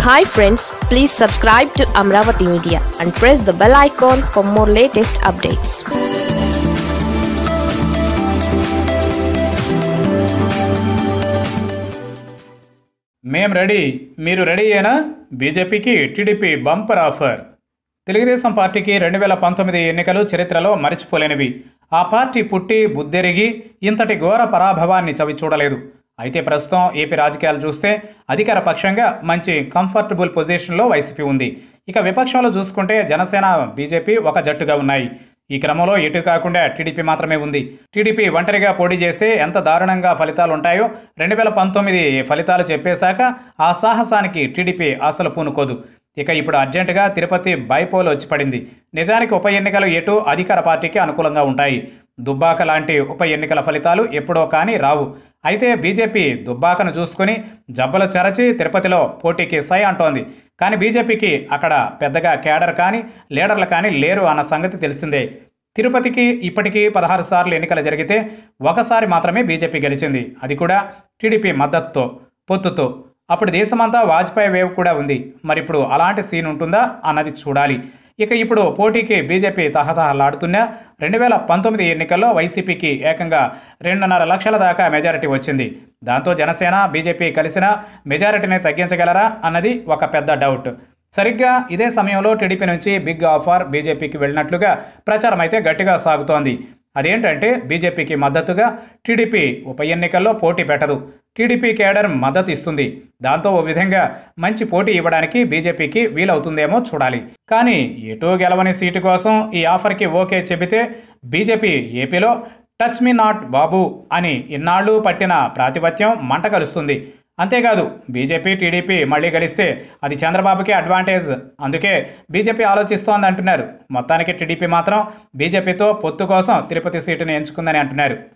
hi friends please subscribe to Amaravati media and press the bell icon for more latest updates మేం ready మీరు రెడీయేనా బీజేపీకి TDP bumper offer Telugu Desam పార్టీకి రెండు వేల పంతొమ్మిది ఎన్నికలు చరిత్రలో మరిచిపోలేనివి ఆ పార్టీ పుట్టి బుద్ధెరిగి ఇంతటి ఘోర పరాభవాన్ని చవి చూడలేదు అయితే ప్రస్తుతం ఏపీ రాజకీయాలు చూస్తే అధికార పక్షంగా మంచి కంఫర్టబుల్ పొజిషన్లో వైసీపీ ఉంది ఇక విపక్షంలో చూసుకుంటే జనసేన బీజేపీ ఒక జట్టుగా ఉన్నాయి ఈ క్రమంలో ఎటు కాకుండా టీడీపీ మాత్రమే ఉంది టీడీపీ ఒంటరిగా పోటీ చేస్తే ఎంత దారుణంగా ఫలితాలు ఉంటాయో రెండు వేల పంతొమ్మిది ఫలితాలు చెప్పేశాక ఆ సాహసానికి టీడీపీ అసలు పూనుకోదు ఇక ఇప్పుడు అర్జెంటుగా తిరుపతి బైపోల్ వచ్చి పడింది నిజానికి ఉప ఎన్నికలు ఎటు అధికార పార్టీకి అనుకూలంగా ఉంటాయి దుబ్బాక లాంటి ఉప ఎన్నికల ఫలితాలు ఎప్పుడో కానీ రావు అయితే బీజేపీ దుబ్బాకను చూసుకుని జబ్బలు చెరచి తిరుపతిలో పోటీకి సై అంటోంది కానీ బీజేపీకి అక్కడ పెద్దగా కేడర్ కానీ లీడర్లు కానీ లేరు అన్న సంగతి తెలిసిందే తిరుపతికి ఇప్పటికీ పదహారు సార్లు ఎన్నికలు జరిగితే ఒకసారి మాత్రమే బీజేపీ గెలిచింది అది కూడా టీడీపీ మద్దతుతో పొత్తుతో అప్పుడు దేశమంతా వాజ్పేయి వేవ్ కూడా ఉంది మరి ఇప్పుడు అలాంటి సీన్ ఉంటుందా అన్నది చూడాలి ఇక ఇప్పుడు పోటీకి బీజేపీ తహతహలాడుతున్న రెండు వేల పంతొమ్మిది ఎన్నికల్లో వైసీపీకి ఏకంగా రెండున్నర లక్షల దాకా మెజారిటీ వచ్చింది దాంతో జనసేన బీజేపీ కలిసిన మెజారిటీని తగ్గించగలరా అన్నది ఒక పెద్ద డౌట్ సరిగ్గా ఇదే సమయంలో టీడీపీ నుంచి బిగ్ ఆఫర్ బీజేపీకి వెళ్ళినట్లుగా ప్రచారం అయితే గట్టిగా సాగుతోంది అదేంటంటే బీజేపీకి మద్దతుగా టీడీపీ ఉప ఎన్నికల్లో పోటీ పెట్టదు టీడీపీ కేడర్ మద్దతు ఇస్తుంది దాంతో ఓ విధంగా మంచి పోటీ ఇవ్వడానికి బీజేపీకి వీలవుతుందేమో చూడాలి కానీ ఎటూ గెలవని సీటు కోసం ఈ ఆఫర్కి ఓకే చెబితే బీజేపీ ఏపీలో టచ్ మీ నాట్ బాబు అని ఇన్నాళ్ళు పట్టిన ప్రాతిపత్యం మంట కలుస్తుంది అంతేకాదు బీజేపీ టీడీపీ మళ్ళీ గెలిస్తే అది చంద్రబాబుకి అడ్వాంటేజ్ అందుకే బీజేపీ ఆలోచిస్తోంది అంటున్నారు మొత్తానికి టీడీపీ మాత్రం బీజేపీతో పొత్తు కోసం తిరుపతి సీటుని ఎంచుకుందని అంటున్నారు